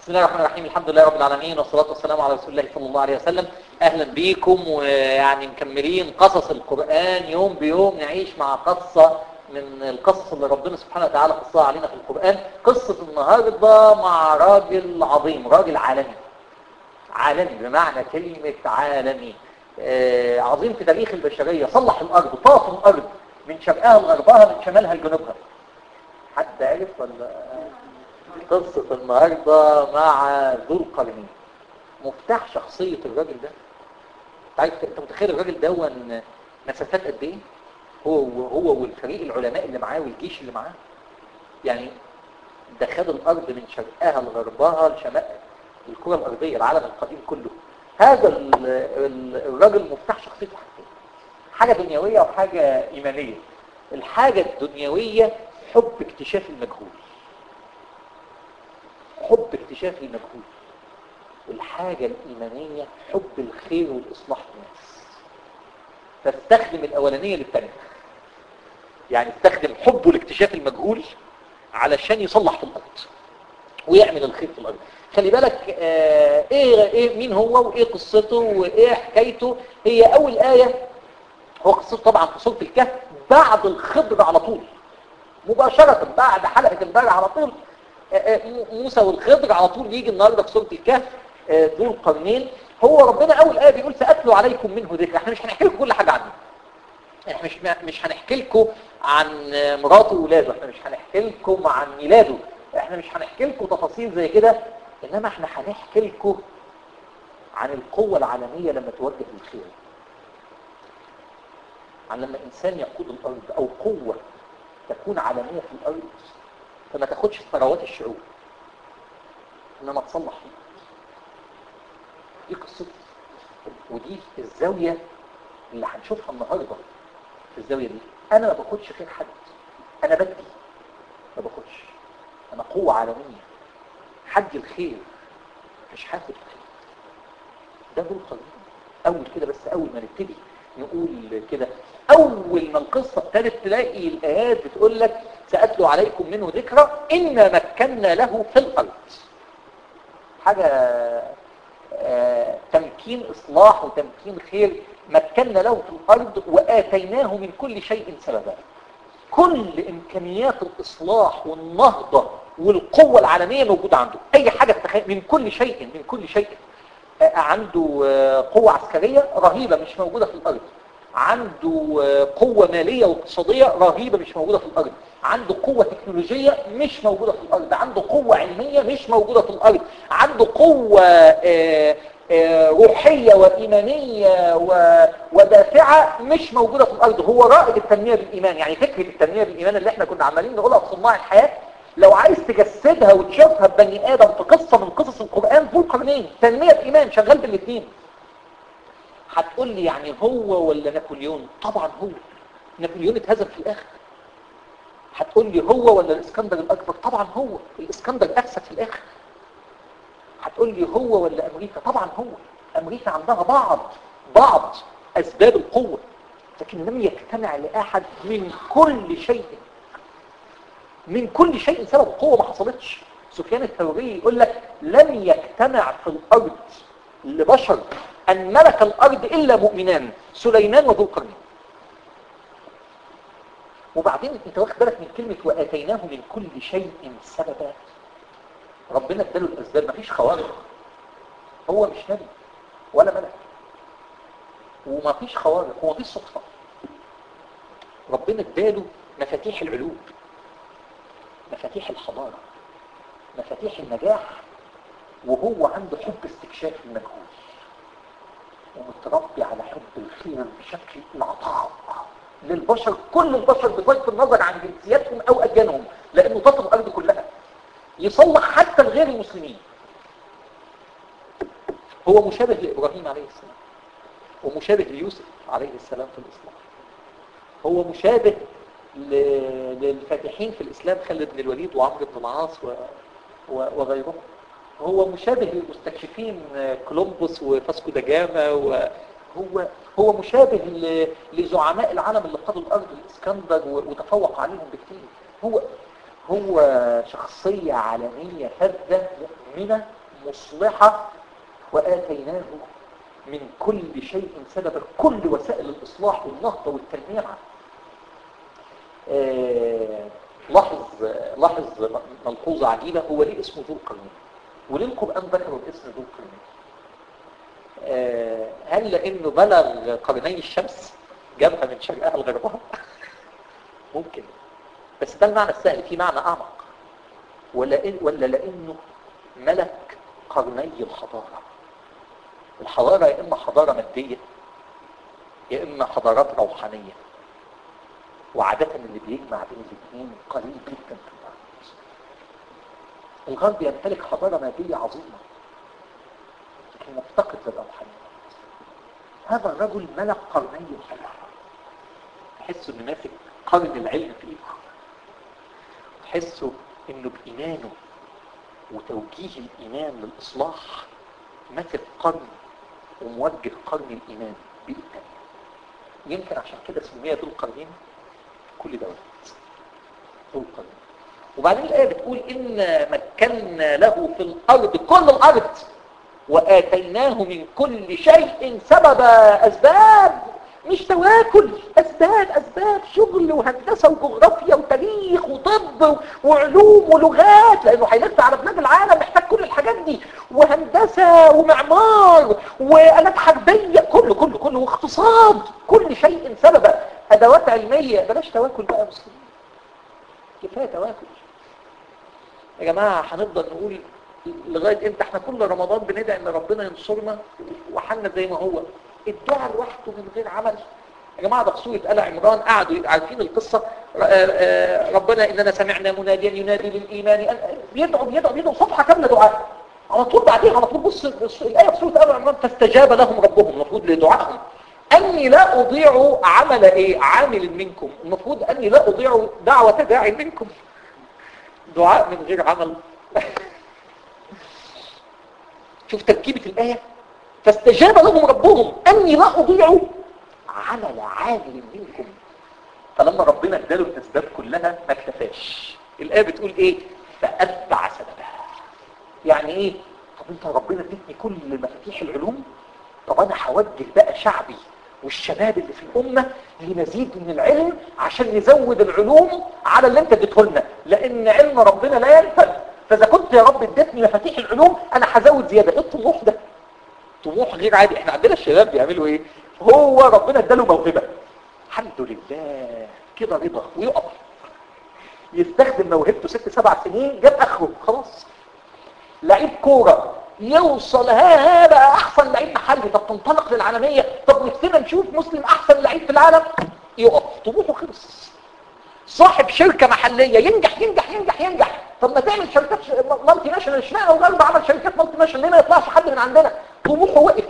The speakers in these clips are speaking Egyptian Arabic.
بسم الله الرحمن الرحيم الحمد لله رب العالمين والصلاة والسلام على رسول الله صلى الله عليه وسلم أهلا بيكم ويعني مكملين قصص القرآن يوم بيوم نعيش مع قصة من القصص اللي ربنا سبحانه وتعالى قصها علينا في القرآن قصة النهاردة مع راجل عظيم راجل عالمي عالمي بمعنى كلمة عالمي آه عظيم في تاريخ البشرية صلح الأرض طاف الأرض من شرقها لغربها من شمالها لجنوبها حد عرف ولا قصة النهاردة مع ذو القرنين مفتاح شخصية الراجل ده عارف انت متخيل الراجل ده وان مسافات قد ايه هو هو والفريق العلماء اللي معاه والجيش اللي معاه يعني ده خد الارض من شرقها لغربها لشمال الكرة الارضية العالم القديم كله هذا ال ال الراجل مفتاح شخصيته حاجتين حاجة دنيوية وحاجة ايمانية الحاجة الدنيوية حب اكتشاف المجهول حب اكتشاف المجهول والحاجة الإيمانية حب الخير والإصلاح الناس فاستخدم الأولانية للتانية يعني استخدم حبه لاكتشاف المجهول علشان يصلح في الأرض ويعمل الخير في الأرض خلي بالك آه إيه, إيه مين هو وإيه قصته وإيه حكايته هي أول آية هو قصته طبعا في سورة الكهف بعد الخضر على طول مباشرة بعد حلقة امبارح على طول موسى والخضر على طول يجي النهارده في سوره الكهف ذو القرنين هو ربنا اول ايه بيقول ساتلو عليكم منه ذكر احنا مش هنحكي لكم كل حاجه عنه احنا مش مش هنحكي لكم عن مراته وولاده احنا مش هنحكي لكم عن ميلاده احنا مش هنحكي لكم تفاصيل زي كده انما احنا هنحكي لكم عن القوه العالميه لما توجه للخير عن لما انسان يقود الارض او قوه تكون عالميه في الارض فما تاخدش ثروات الشعوب انما تصلح دي قصتي ودي الزاوية اللي هنشوفها النهاردة في الزاوية دي انا ما باخدش خير حد انا بدي ما باخدش انا قوة عالمية حد الخير مش هاخد الخير ده دول قانون اول كده بس اول ما نبتدي نقول كده اول ما القصة ابتدت تلاقي الايات بتقول لك سأتلو عليكم منه ذكرى إنا مكنا له في الأرض حاجة آه تمكين إصلاح وتمكين خير مكنا له في الأرض وآتيناه من كل شيء سببا كل إمكانيات الإصلاح والنهضة والقوة العالمية موجودة عنده أي حاجة تتخيل من كل شيء من كل شيء آه عنده آه قوة عسكرية رهيبة مش موجودة في الأرض عنده قوة مالية واقتصادية رهيبة مش موجودة في الأرض عنده قوة تكنولوجية مش موجودة في الأرض عنده قوة علمية مش موجودة في الأرض عنده قوة آآ آآ روحية وإيمانية ودافعة مش موجودة في الأرض هو رائد التنمية بالإيمان يعني فكرة التنمية بالإيمان اللي احنا كنا عمالين نقولها في صناع الحياة لو عايز تجسدها وتشوفها ببني آدم في قصة من قصص القرآن ذو القرنين تنمية بإيمان شغال بالاثنين هتقول لي يعني هو ولا نابليون طبعا هو نابليون اتهزم في الاخر هتقول لي هو ولا الاسكندر الاكبر طبعا هو الاسكندر افسد في الاخر هتقول لي هو ولا امريكا طبعا هو امريكا عندها بعض بعض اسباب القوة لكن لم يجتمع لاحد من كل شيء من كل شيء سبب القوة ما حصلتش سفيان الثوري يقول لك لم يجتمع في الارض لبشر أن ملك الأرض إلا مؤمنان سليمان وذو القرنين وبعدين انت واخد بالك من كلمة وآتيناه من كل شيء سببا ربنا اداله الأسباب مفيش خوارق هو مش نبي ولا ملك ومفيش خوارق هو مفيش صدفة ربنا اداله مفاتيح العلوم مفاتيح الحضارة مفاتيح النجاح وهو عنده حب استكشاف المجهول ومتربي على حب الخير بشكل العطاء للبشر كل البشر بغض النظر عن جنسياتهم او اديانهم لانه طاف الارض كلها يصلح حتى الغير المسلمين هو مشابه لابراهيم عليه السلام ومشابه ليوسف عليه السلام في الاسلام هو مشابه للفاتحين في الاسلام خالد بن الوليد وعمرو بن العاص و... و... وغيرهم هو مشابه للمستكشفين كولومبوس وفاسكو دا جاما وهو هو مشابه لزعماء العالم اللي قادوا الارض الاسكندر وتفوق عليهم بكثير هو هو شخصية عالمية فذة مؤمنة مصلحة وآتيناه من كل شيء سبب كل وسائل الإصلاح والنهضة والتنمية آه لاحظ لاحظ ملحوظة عجيبة هو ليه اسمه ذو القرنين وليه القرآن ذكره باسم ذو القرنين آه هل لأنه بلغ قرني الشمس جابها من شرقها لغربها ممكن بس ده المعنى السهل في معنى أعمق ولا, إن ولا لأنه ملك قرني الحضارة الحضارة يا إما حضارة مادية يا إما حضارات روحانية وعادة اللي بيجمع بين الاثنين قليل جدا في الغرب الغرب يمتلك حضارة مادية عظيمة لكن مفتقد للروحانية هذا الرجل ملك قرني الحضارة تحسوا انه ماسك قرن العلم في ايده تحسوا انه بإيمانه وتوجيه الإيمان للإصلاح ماسك قرن وموجه قرن الإيمان بإيد تانية يمكن عشان كده سميها ذو القرنين كل دولة ذو القرنين وبعدين الآية بتقول إن مكنا له في الأرض كل الأرض وآتيناه من كل شيء سبب أسباب مش تواكل أسباب أسباب شغل وهندسة وجغرافيا وتاريخ وطب وعلوم ولغات لأنه هيلف على بلاد العالم محتاج كل الحاجات دي وهندسة ومعمار وآلات حربية كله كله كله واقتصاد كل شيء سبب أدوات علمية بلاش تواكل بقى يا مسلمين كفاية تواكل يا جماعة هنفضل نقول لغاية امتى احنا كل رمضان بندعي ان ربنا ينصرنا وحالنا زي ما هو الدعاء لوحده من غير عمل يا جماعة ده في سورة آل عمران قعدوا عارفين القصة ربنا إننا سمعنا مناديا ينادي للإيمان بيدعوا بيدعوا بيدعوا صفحة كاملة دعاء على طول بعدين على طول بص الآية في سورة آل عمران فاستجاب لهم ربهم المفروض لدعائهم أني لا أضيع عمل إيه عامل منكم المفروض أني لا أضيع دعوة داعي منكم دعاء من غير عمل شوف تركيبة الآية فاستجاب لهم ربهم أني لا أضيع عمل عامل منكم فلما ربنا اداله الأسباب كلها ما اكتفاش الآية بتقول إيه فأتبع سببها يعني إيه طب أنت ربنا اديتني كل مفاتيح العلوم طب أنا هوجه بقى شعبي والشباب اللي في الأمة لمزيد من العلم عشان نزود العلوم على اللي انت اديته لنا لأن علم ربنا لا ينفذ فإذا كنت يا رب اديتني مفاتيح العلوم أنا هزود زيادة ايه الطموح ده طموح غير عادي احنا عندنا الشباب بيعملوا ايه هو ربنا اداله موهبة الحمد لله كده رضا ويقف يستخدم موهبته ست سبع سنين جاب اخره خلاص لعيب كورة يوصل ها بقى احسن لعيب محلي طب تنطلق للعالمية طب نفسنا نشوف مسلم احسن لعيب في العالم يقف طموحه خلص صاحب شركة محلية ينجح ينجح ينجح ينجح طب ما تعمل شركات مالتي ناشونال اشمعنى الغرب عمل شركات مالتي ناشونال ليه ما يطلعش حد من عندنا طموحه وقف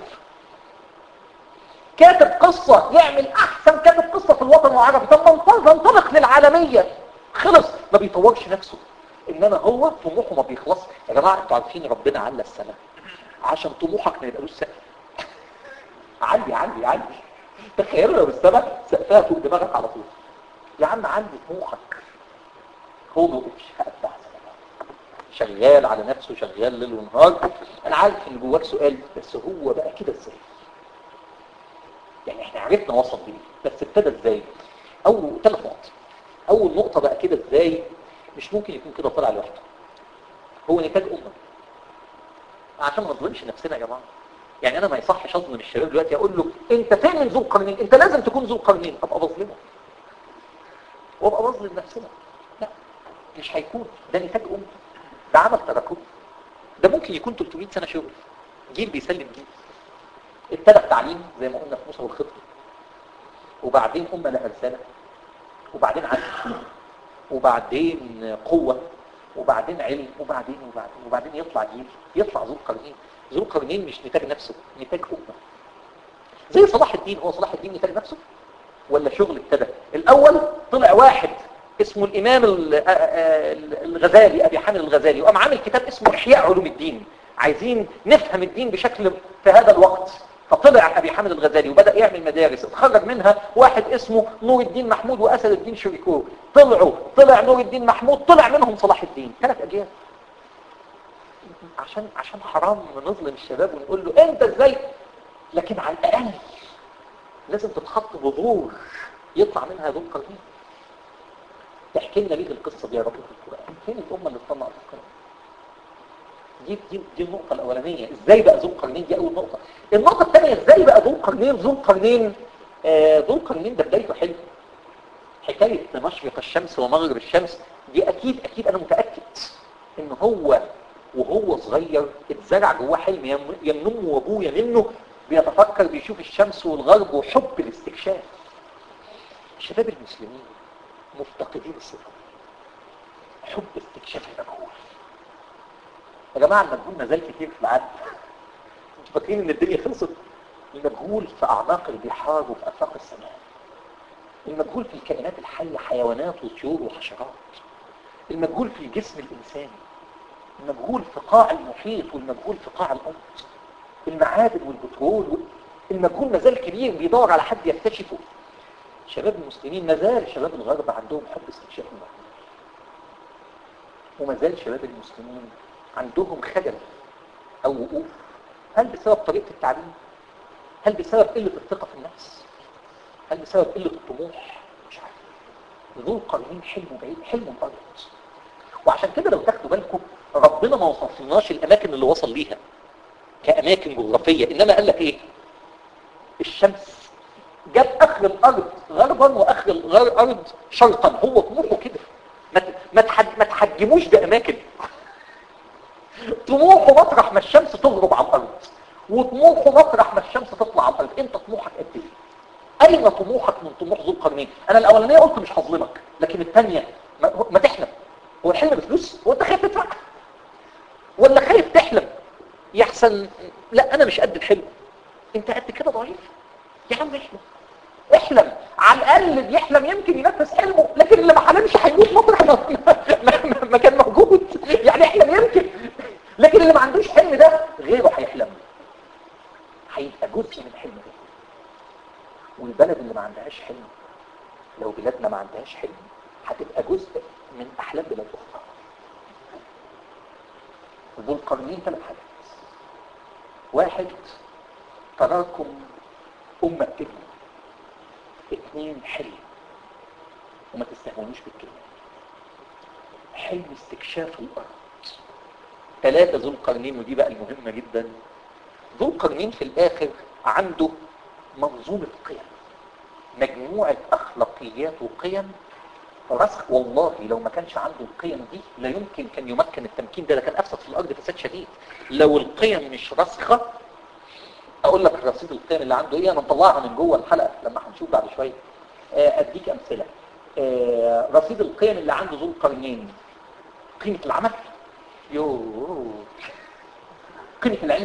كاتب قصة يعمل احسن كاتب قصة في الوطن العربي طب ننطلق للعالمية خلص ما بيطورش نفسه انما هو طموحه ما بيخلص يا جماعة انتوا عارفين ربنا على السماء عشان طموحك ما يبقالوش سقف عندي عندي عندي تخيلوا لو السماء سقفها فوق دماغك على طول يا عم عندي طموحك هو ما وقفش هقطع شغال على نفسه شغال ليل ونهار انا عارف ان جواك سؤال بس هو بقى كده ازاي يعني احنا عرفنا وصل ليه بس ابتدى ازاي اول ثلاث نقط اول نقطه بقى كده ازاي مش ممكن يكون كده طالع لوحده هو نتاج امه عشان ما نظلمش نفسنا يا جماعه يعني انا ما يصحش اظلم الشباب دلوقتي اقول له انت فين من ذو القرنين انت لازم تكون ذو القرنين ابقى بظلمه وابقى بظلم نفسنا لا مش هيكون ده نتاج امه ده عمل تراكمي ده ممكن يكون 300 سنه شغل جيل بيسلم جيل ابتدى التعليم زي ما قلنا في موسى والخطه وبعدين امه لها رساله وبعدين عدل وبعدين قوه وبعدين علم وبعدين وبعدين وبعدين يطلع جيل يطلع ذو القرنين ذو القرنين مش نتاج نفسه نتاج امه زي صلاح الدين هو صلاح الدين نتاج نفسه ولا شغل ابتدى الاول طلع واحد اسمه الامام الغزالي ابي حامد الغزالي وقام عامل كتاب اسمه احياء علوم الدين عايزين نفهم الدين بشكل في هذا الوقت فطلع ابي حامد الغزالي وبدا يعمل مدارس اتخرج منها واحد اسمه نور الدين محمود واسد الدين شريكور طلعوا طلع نور الدين محمود طلع منهم صلاح الدين ثلاث اجيال عشان عشان حرام نظلم الشباب ونقول له انت ازاي لكن على الاقل لازم تتحط بذور يطلع منها ذو القرنين تحكي لنا ليه القصه دي يا رب في القران فين الامه اللي تطلع في القران دي دي دي النقطه الاولانيه ازاي بقى ذو القرنين دي اول نقطه النقطه الثانيه ازاي بقى ذو القرنين ذو القرنين آه ذو القرنين ده بدايته حلو حكايه مشرق الشمس ومغرب الشمس دي اكيد اكيد انا متاكد ان هو وهو صغير اتزرع جواه حلم يا من امه وابوه يا منه بيتفكر بيشوف الشمس والغرب وحب الاستكشاف شباب المسلمين مفتقدين الصفة حب استكشاف المجهول يا جماعة المجهول ما زال كتير في العالم انتوا فاكرين ان الدنيا خلصت المجهول في اعماق البحار وفي افاق السماء المجهول في الكائنات الحية حيوانات وطيور وحشرات المجهول في الجسم الانساني المجهول في قاع المحيط والمجهول في قاع الارض المعادن والبترول المجهول مازال كبير بيدور على حد يكتشفه شباب المسلمين مازال شباب الغرب عندهم حب استكشاف المجهول ومازال شباب المسلمين عندهم خجل او وقوف هل بسبب طريقة التعليم هل بسبب قلة الثقة في النفس هل بسبب قلة الطموح مش عارف ذو القرنين حلمه بعيد حلمه الارض وعشان كده لو تاخدوا بالكم ربنا ما وصفناش الاماكن اللي وصل ليها كاماكن جغرافيه انما قال لك ايه الشمس جاب اخر الارض غربا واخر الارض شرقا هو طموحه كده ما ما ما تحجموش باماكن طموحه مطرح ما الشمس تغرب على الارض وطموحه مطرح ما الشمس تطلع على الارض انت طموحك قد ايه اين طموحك من طموح ذو القرنين انا الاولانيه قلت مش هظلمك لكن الثانيه ما, ما تحلم هو الحلم بفلوس هو انت خايف تدفع ولا خايف تحلم يحسن لا انا مش قد الحلم انت قد كده ضعيف يا عم احلم احلم على الاقل اللي بيحلم يمكن ينفذ حلمه لكن اللي ما حلمش هيموت مطرح ما, ما, ما كان موجود يعني احلم يمكن لكن اللي ما عندوش حلم ده غيره هيحلم هيبقى جزء من حلم ده والبلد اللي ما عندهاش حلم لو بلادنا ما عندهاش حلم هتبقى جزء من احلام بلاد اخرى ذو القرنين ثلاث حاجات واحد تراكم أمة كلمة اثنين حلم وما تستهونوش بالكلمة حلم استكشاف الأرض ثلاثة ذو القرنين ودي بقى المهمة جدا ذو القرنين في الآخر عنده منظومة قيم مجموعة أخلاقيات وقيم رسخ والله لو ما كانش عنده القيم دي لا يمكن كان يمكن التمكين ده ده كان أفسد في الأرض فساد شديد لو القيم مش راسخة أقول لك رصيد القيم اللي عنده إيه أنا مطلعها من جوه الحلقة لما هنشوف بعد شوية أديك أمثلة رصيد القيم اللي عنده ذو القرنين قيمة العمل يوه قيمة العلم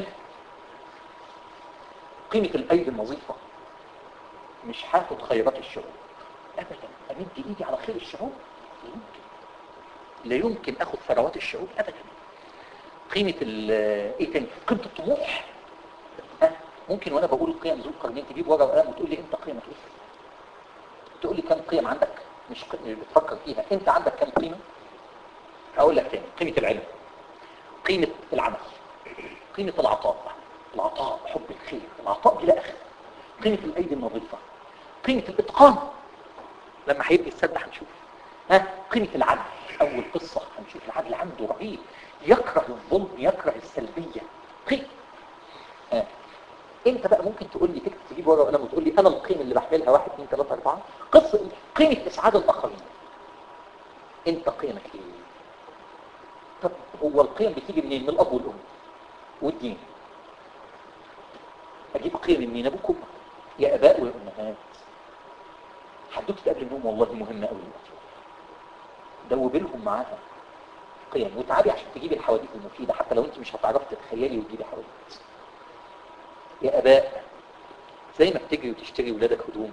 قيمة الأيدي النظيفة مش هاخد خيرات الشعوب أبدا أمد إيدي على خير الشعوب لا يمكن لا يمكن أخذ ثروات الشعوب أبدا قيمة إيه تاني قيمة الطموح أه؟ ممكن وأنا بقول القيم ذو القرنين تجيب ورقة وقلم وتقول لي أنت قيمك إيه تقول لي كم قيم عندك مش بتفكر فيها أنت عندك كم قيمة أقول لك تاني قيمة العلم قيمة العمل قيمة العطاء العطاء حب الخير العطاء بلا أخذ قيمة الأيدي النظيفة قيمة الإتقان لما هيبقى السد هنشوف ها قيمة العدل أول قصة هنشوف العدل عنده رهيب يكره الظلم يكره السلبية قيم ها انت بقى ممكن تقول لي تكتب تجيب ورقه وقلم وتقول لي انا القيم اللي بحملها واحد اثنين ثلاثة أربعة قصة قيمة إسعاد الآخرين انت قيمك ايه طب هو القيم بتيجي منين من الأب والأم والدين اجيب قيم منين ابوك وامك يا اباء ويا امهات حدوته قبل النوم والله مهمه قوي دوب لهم معاها قيم وتعبي عشان تجيبي الحواديت المفيده حتى لو انت مش هتعرفي تتخيلي وتجيبي حواديت يا اباء زي ما بتجري وتشتري ولادك هدوم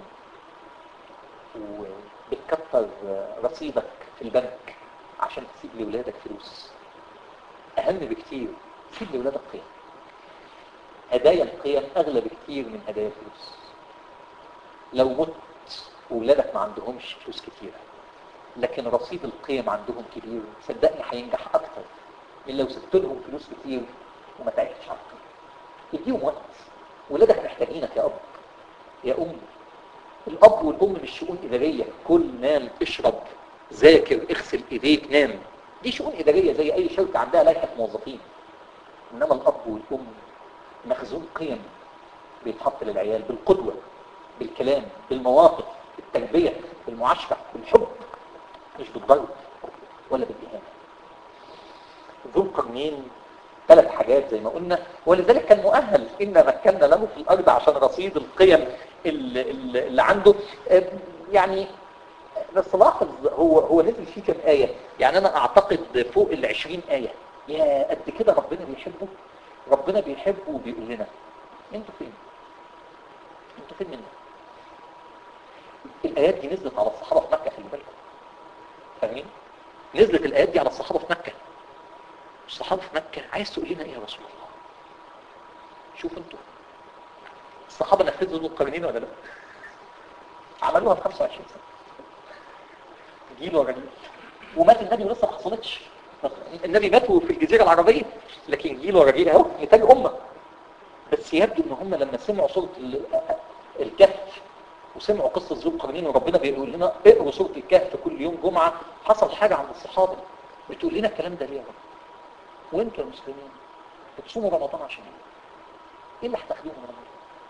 وبتكتر رصيدك في البنك عشان تسيب لولادك فلوس اهم بكتير تسيب لولادك قيم هدايا القيم اغلى بكتير من هدايا الفلوس لو مت وولادك ما عندهمش فلوس كتيره لكن رصيد القيم عندهم كبير صدقني هينجح اكتر من لو سبت لهم فلوس كتير وما تعبتش على القيم اديهم وقت ولادك محتاجينك يا اب يا ام الاب والام مش شؤون اداريه كل نام اشرب ذاكر اغسل ايديك نام دي شؤون اداريه زي اي شركه عندها لائحه موظفين انما الاب والام مخزون قيم بيتحط للعيال بالقدوه بالكلام بالمواقف بالتربيه بالمعاشره بالحب مش بالضرب ولا بالاهانه ذو القرنين ثلاث حاجات زي ما قلنا ولذلك كان مؤهل إن مكنا له في الأرض عشان رصيد القيم اللي, اللي عنده يعني بس لاحظ هو هو نزل فيه كم آية يعني أنا أعتقد فوق ال 20 آية يا قد كده ربنا بيحبه ربنا بيحبه وبيقول لنا انتوا فين انتوا فين منا الآيات دي نزلت على الصحابة في مكة خلي بالكم فاهمين نزلت الآيات دي على الصحابة في مكة الصحابة في مكة عايز تقول لنا ايه يا رسول الله شوف انتوا الصحابة نفذوا ذو القرنين ولا لا عملوها في 25 سنة جيل ورا جيل ومات النبي ولسه ما حصلتش النبي مات في الجزيرة العربية لكن جيل ورا جيل اهو نتاج أمة بس يبدو ان هم لما سمعوا سورة الكهف وسمعوا قصة ذو القرنين وربنا بيقول لنا اقروا سورة الكهف كل يوم جمعة حصل حاجة عند الصحابة بتقول لنا الكلام ده ليه يا رب وانتوا يا مسلمين بتصوموا رمضان عشان ايه ايه اللي هتاخدوه من رمضان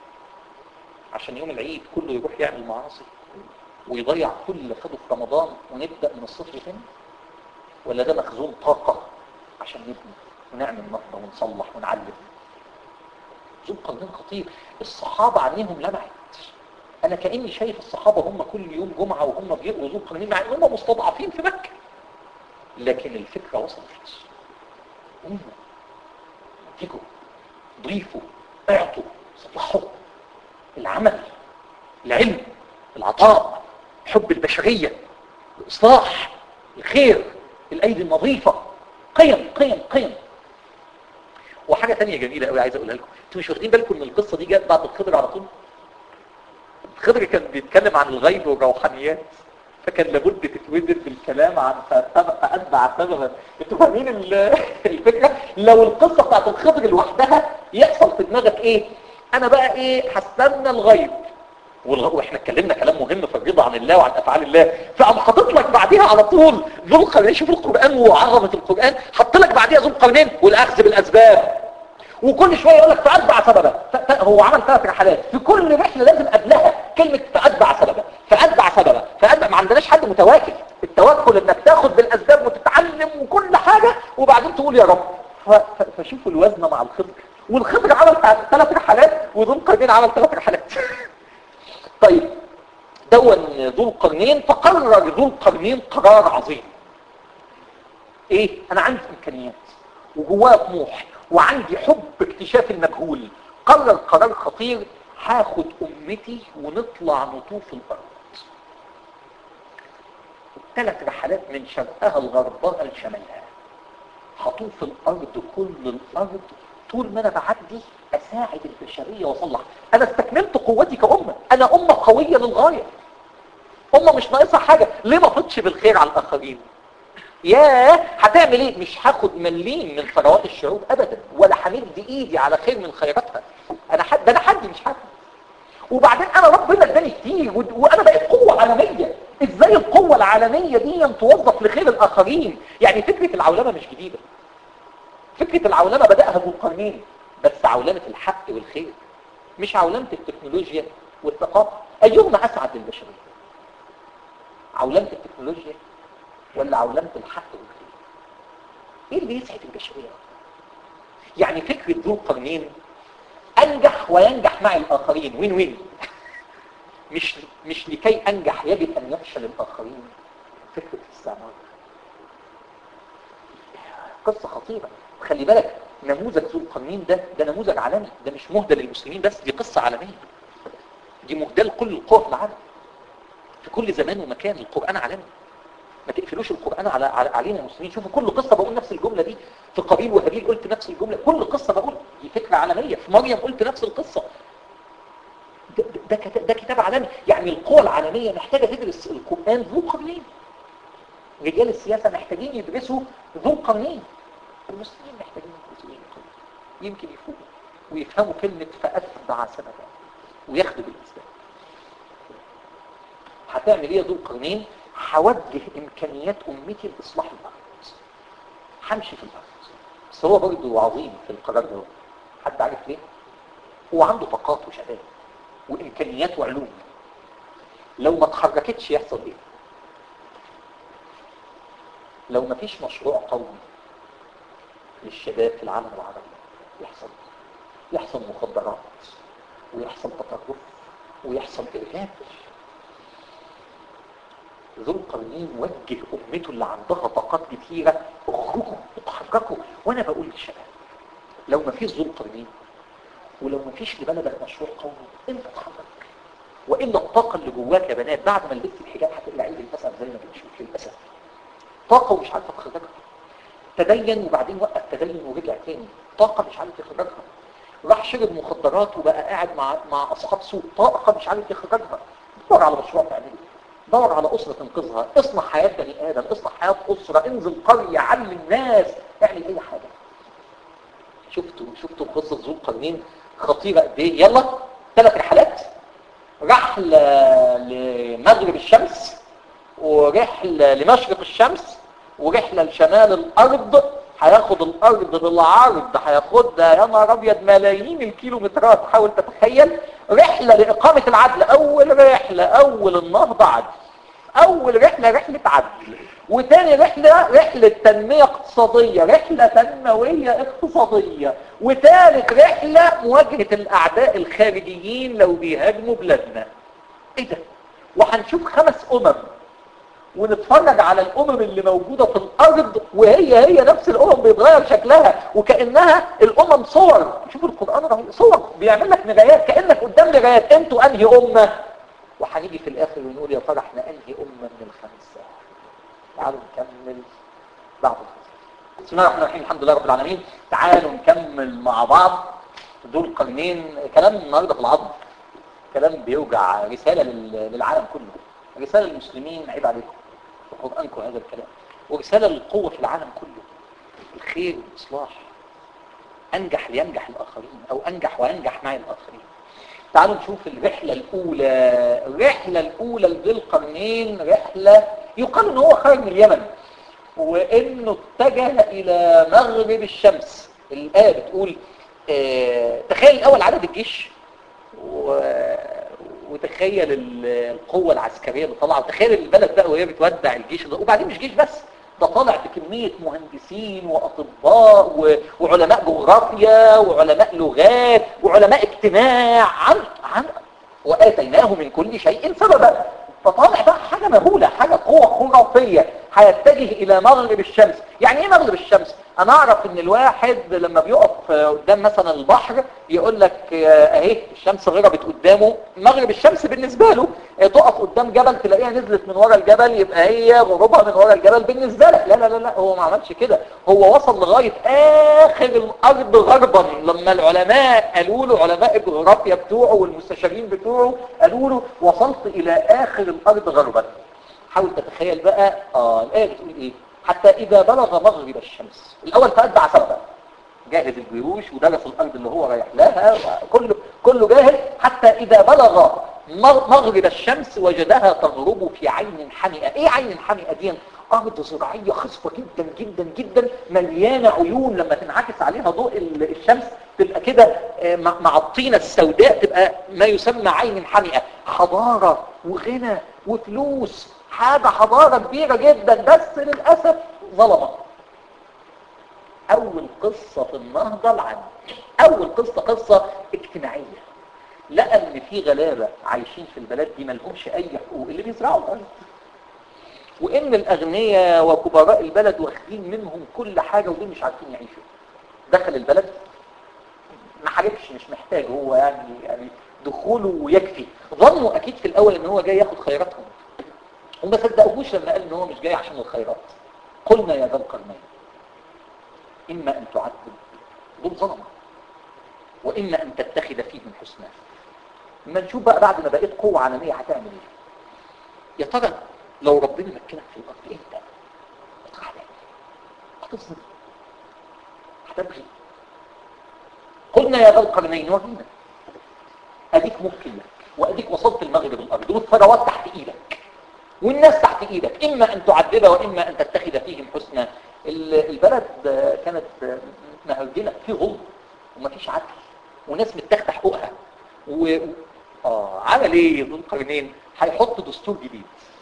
عشان يوم العيد كله يروح يعمل معاصي ويضيع كل اللي خده في رمضان ونبدأ من الصفر تاني ولا ده مخزون طاقة عشان نبني ونعمل نهضة ونصلح ونعلم ذو القرنين خطير الصحابة عنهم لمعت انا كأني شايف الصحابة هم كل يوم جمعة وهم بيقروا ذو القرنين مع ان هم مستضعفين في مكة لكن الفكرة وصلت قوموا تيجوا ضيفوا اعطوا صلحوا العمل العلم العطاء حب البشرية الإصلاح الخير الأيدي النظيفة قيم قيم قيم وحاجة تانية جميلة قوي عايز أقولها لكم انتوا مش واخدين بالكم ان القصة دي جت بعد الخضر على طول الخضر كان بيتكلم عن الغيب والروحانيات فكان لابد تتوزن بالكلام عن فأتبع سببا انتوا فاهمين الفكرة لو القصة بتاعت الخضر لوحدها يحصل في دماغك ايه انا بقى ايه هستنى الغيب واحنا اتكلمنا كلام مهم في الرضا عن الله وعن افعال الله فقام حاطط لك بعديها على طول ذو القرنين شوف القران وعظمه القران حط لك بعديها ذو القرنين والاخذ بالاسباب وكل شويه يقول لك فاتبع سببا هو عمل ثلاث رحلات في كل رحله لازم قبلها كلمه فاتبع سببا فاتبع سببا فاتبع ما عندناش حد متواكل التوكل انك تاخد بالاسباب وتتعلم وكل حاجه وبعدين تقول يا رب فشوفوا الوزن مع الخضر والخضر عمل ثلاث رحلات وذو القرنين عمل ثلاث رحلات طيب دون ذو القرنين فقرر ذو القرنين قرار عظيم ايه انا عندي امكانيات وجوايا طموح وعندي حب اكتشاف المجهول قرر قرار خطير هاخد امتي ونطلع نطوف الارض ثلاث رحلات من شرقها لغربها لشمالها هطوف الارض كل الارض طول ما انا بعدي اساعد البشرية واصلح انا استكملت قوتي كأمة انا امة قوية للغاية امة مش ناقصها حاجة ليه ما فضش بالخير على الاخرين ياه هتعمل ايه مش هاخد مليم من ثروات الشعوب ابدا ولا همد ايدي على خير من خيراتها انا حد ده انا حد مش حد وبعدين انا ربنا اداني كتير وانا بقيت قوة عالمية ازاي القوة العالمية دي توظف لخير الاخرين يعني فكرة العولمة مش جديدة فكرة العولمة بدأها ذو القرنين بس عولمة الحق والخير مش عولمة التكنولوجيا والثقافة أيهما أسعد للبشرية عولمة التكنولوجيا ولا عولمة الحق والخير ايه اللي يسعد البشرية يعني فكرة ذو القرنين أنجح وينجح مع الآخرين وين وين مش مش لكي أنجح يجب أن يفشل الآخرين فكرة الاستعمار قصة خطيرة خلي بالك نموذج ذو القرنين ده ده نموذج عالمي ده مش مهدى للمسلمين بس دي قصة عالمية دي مهدى لكل القوى في العالم في كل زمان ومكان القرآن عالمي ما تقفلوش القرآن على علينا يا مسلمين شوفوا كل قصة بقول نفس الجملة دي في قابيل وهابيل قلت نفس الجملة كل قصة بقول دي فكرة عالمية في مريم قلت نفس القصة ده, ده, كتاب, ده كتاب عالمي يعني القوى العالمية محتاجة تدرس القرآن ذو قرنين رجال السياسة محتاجين يدرسوا ذو قرنين المسلمين محتاجين يدرسوا ذو قرنين يمكن يفوقوا ويفهموا كلمة فأتبع سببا وياخدوا بالإسلام هتعمل ايه ذو القرنين هوجه امكانيات امتي لاصلاح الارض همشي في الارض بس هو برضه عظيم في القرار ده حد عارف ليه هو عنده طاقات وشباب وامكانيات وعلوم لو ما اتحركتش يحصل ايه لو ما فيش مشروع قومي للشباب في العالم العربي يحصل يحصل مخدرات ويحصل تطرف ويحصل ارهاب ذو القرنين وجه امته اللي عندها طاقات كتيره اخرجوا اتحركوا وانا بقول للشباب لو ما فيش ذو القرنين ولو ما فيش لبلدك مشروع قومي انت اتحرك والا الطاقه اللي جواك يا بنات بعد ما لبست الحجاب هتقلعي للاسف زي ما بنشوف للاسف طاقه ومش عارفه تخرجها تدين وبعدين وقف تدين ورجع تاني طاقه مش عارف يخرجها راح شرب مخدرات وبقى قاعد مع مع اصحاب سوء طاقه مش عارف يخرجها دور على مشروع تعمله دور على أسرة تنقذها اصنع حياة بني آدم اصنع حياة أسرة انزل قرية علم الناس اعمل أي حاجة شفتوا شفتوا قصة ذو القرنين خطيرة قد ايه يلا ثلاث رحلات رحلة لمغرب الشمس ورحلة لمشرق الشمس ورحلة لشمال الأرض هياخد الأرض بالعرض هياخدها يا نهار أبيض ملايين الكيلومترات حاول تتخيل رحلة لإقامة العدل أول رحلة أول النهضة عدل أول رحلة رحلة عدل وتاني رحلة رحلة تنمية اقتصادية رحلة تنموية اقتصادية وتالت رحلة مواجهة الأعداء الخارجيين لو بيهاجموا بلادنا ايه ده وهنشوف خمس أمم ونتفرج على الأمم اللي موجودة في الأرض وهي هي نفس الأمم بيتغير شكلها وكأنها الأمم صور شوفوا القرآن رهيب صور بيعمل لك مرايات كأنك قدام مرايات انتوا أنهي أمة وهنيجي في الآخر ونقول يا ترى احنا أنهي أمة من الخمسة تعالوا نكمل بعض الخمسة بسم الله الرحمن الرحيم الحمد لله رب العالمين تعالوا نكمل مع بعض دول قرنين كلام النهارده في العظم كلام بيوجع رسالة للعالم كله رسالة للمسلمين عيب عليكم في قرآنكم هذا الكلام ورسالة للقوة في العالم كله الخير والإصلاح أنجح لينجح الآخرين أو أنجح وينجح معي الآخرين تعالوا نشوف الرحلة الأولى الرحلة الأولى لذي القرنين رحلة يقال إن هو خرج من اليمن وإنه اتجه إلى مغرب الشمس الآية بتقول اه تخيل الأول عدد الجيش و... وتخيل القوة العسكرية اللي طالعة وتخيل البلد بقى وهي بتودع الجيش ده وبعدين مش جيش بس ده طالع بكمية مهندسين وأطباء و... وعلماء جغرافيا وعلماء لغات وعلماء اجتماع عن عن وآتيناه من كل شيء سببا فطالع بقى حاجة مهولة حاجة قوة خرافية هيتجه إلى مغرب الشمس يعني إيه مغرب الشمس؟ أنا أعرف إن الواحد لما بيقف قدام مثلا البحر يقول لك أهي الشمس غربت قدامه مغرب الشمس بالنسبة له تقف قدام جبل تلاقيها نزلت من ورا الجبل يبقى هي غروبها من ورا الجبل بالنسبة لك لا لا لا لا هو ما عملش كده هو وصل لغاية آخر الأرض غربا لما العلماء قالوا له علماء الجغرافيا بتوعه والمستشارين بتوعه قالوا له وصلت إلى آخر الأرض غربا حاول تتخيل بقى اه الآية بتقول ايه حتى إذا بلغ مغرب الشمس الأول فأتبع سببا جاهز الجيوش ودرس الأرض اللي هو رايح لها كله, كله جاهز حتى إذا بلغ مغرب الشمس وجدها تغرب في عين حمئة ايه عين حمئة دي أرض زراعية خصبة جدا جدا جدا مليانة عيون لما تنعكس عليها ضوء الشمس تبقى كده مع الطينة السوداء تبقى ما يسمى عين حمئة حضارة وغنى وفلوس حاجة حضارة كبيرة جدا بس للأسف ظلمة أول قصة في النهضة العام أول قصة قصة اجتماعية لقى ان في غلابة عايشين في البلد دي ملهمش اي حقوق اللي بيزرعوا الارض وان الاغنياء وكبراء البلد واخدين منهم كل حاجة ودول مش عارفين يعيشوا دخل البلد ما حاربش مش محتاج هو يعني يعني دخوله يكفي ظنوا اكيد في الاول ان هو جاي ياخد خيراتهم وما صدقوهوش لما قال ان هو مش جاي عشان الخيرات قلنا يا ذا القرنين إما أن تعذب دول ظلمة وإما أن تتخذ فيهم حسنا ما نشوف بقى بعد ما بقيت قوة عالمية هتعمل إيه يا ترى لو ربنا مكنك في الأرض إمتى هتظلم هتبغي قلنا يا ذا القرنين ورينا أديك ممكن لك وأديك وصلت المغرب الأرض والثروات تحت إيدك والناس تحت إيدك إما أن تعذب وإما أن تتخذ فيهم حسنا البلد كانت مهجنة في ظلم ومفيش عدل وناس متاخده حقوقها و... اه عمل ايه ذو القرنين هيحط دستور جديد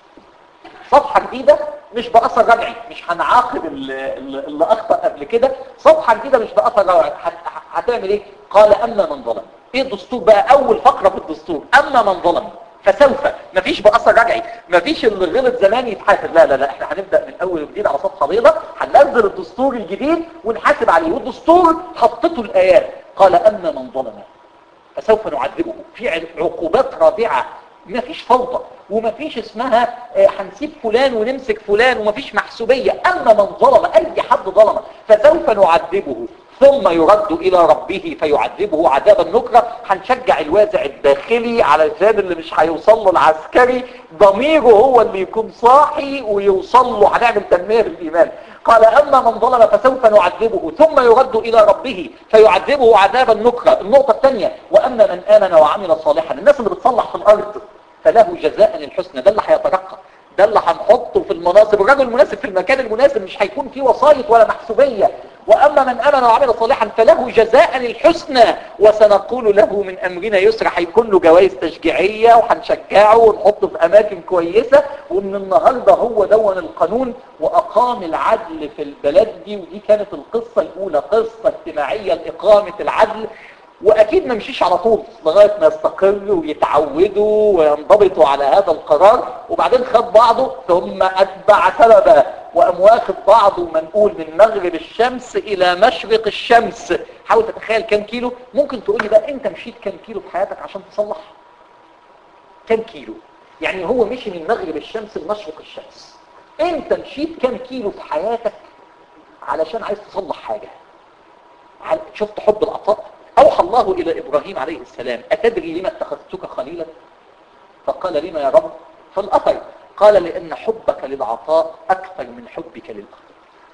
صفحة جديدة مش بأثر رجعي مش هنعاقب اللي, اللي أخطأ قبل كده صفحة جديدة مش بأثر رجعي هتعمل ايه قال أما من ظلم ايه الدستور بقى أول فقرة في الدستور أما من ظلم فسوف مفيش بأثر رجعي مفيش اللي غلط زمان يتحاسب لا لا لا احنا هنبدأ من أول وجديد على صفحة بيضاء هننزل الدستور الجديد ونحاسب عليه والدستور حطته الآيات قال أما من ظلم فسوف نعذبه في عقوبات رادعة ما فيش فوضى وما فيش اسمها هنسيب فلان ونمسك فلان وما فيش محسوبية أما من ظلم أي حد ظلم فسوف نعذبه ثم يرد إلى ربه فيعذبه عذابا نكرة هنشجع الوازع الداخلي على الجانب اللي مش هيوصل له العسكري ضميره هو اللي يكون صاحي ويوصل له هنعمل تنمية بالإيمان قال أما من ظلم فسوف نعذبه ثم يرد إلى ربه فيعذبه عذابا نكرة النقطة الثانية وأما من آمن وعمل صالحا الناس اللي بتصلح في الأرض فله جزاء الحسنى ده اللي هيترقى ده اللي هنحطه في المناصب الرجل المناسب في المكان المناسب مش هيكون فيه وسايط ولا محسوبية وأما من أمن وعمل صالحا فله جزاء الحسنى وسنقول له من أمرنا يسرا هيكون له جوائز تشجيعية وهنشجعه ونحطه في أماكن كويسة ومن النهاردة هو دون القانون وأقام العدل في البلد دي ودي كانت القصة الأولى قصة اجتماعية لإقامة العدل واكيد ما مشيش على طول لغاية ما يستقروا ويتعودوا وينضبطوا على هذا القرار وبعدين خد بعضه ثم اتبع سببا وقام واخد بعضه منقول من مغرب الشمس الى مشرق الشمس حاول تتخيل كام كيلو ممكن تقول لي بقى انت مشيت كام كيلو في حياتك عشان تصلح كام كيلو يعني هو مشي من مغرب الشمس لمشرق الشمس انت مشيت كام كيلو في حياتك علشان عايز تصلح حاجة شفت حب العطاء أوحى الله إلى إبراهيم عليه السلام أتدري لما اتخذتك خليلا فقال لما يا رب فالأثر قال لأن حبك للعطاء أكثر من حبك للأخر